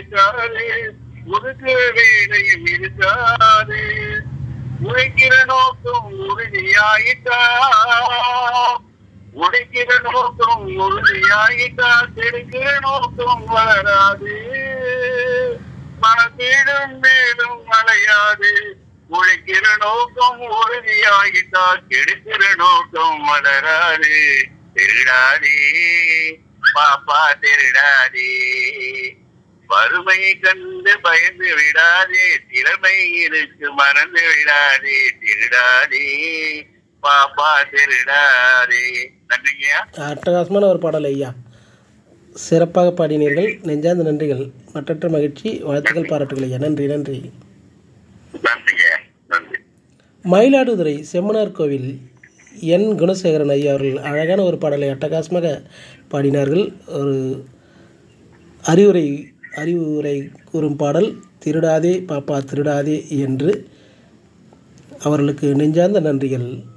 இருக்காது ஒதுக்குற வேலையும் இருக்காது உழைக்கிற நோக்கம் உறுதியாயிட்டா உழைக்கிற நோக்கம் உறுதியாயிட்டா கெடுக்கிற நோக்கம் வளராது மனத்தீடும் மேலும் மலையாது உழைக்கிற நோக்கம் உறுதியாயிட்டா கெடுக்கிற நோக்கம் வளராது திருடாதே பாப்பா திருடாதே வறுமை கண்டு பயந்து விடாதே திறமை இருக்கு மறந்து விடாதே திருடாதே பாப்பா திருடாதே நன்றிங்கய்யா அட்டகாசமான ஒரு பாடல் ஐயா சிறப்பாக பாடினீர்கள் நெஞ்சார்ந்த நன்றிகள் மற்றற்ற மகிழ்ச்சி வாழ்த்துக்கள் பாராட்டுகள் ஐயா நன்றி நன்றி நன்றிங்கய்யா நன்றி மயிலாடுதுறை செம்மனார் கோவில் என் குணசேகரன் ஐயா அவர்கள் அழகான ஒரு பாடலை அட்டகாசமாக பாடினார்கள் ஒரு அறிவுரை அறிவுரை கூறும் பாடல் திருடாதே பாப்பா திருடாதே என்று அவர்களுக்கு நெஞ்சார்ந்த நன்றிகள்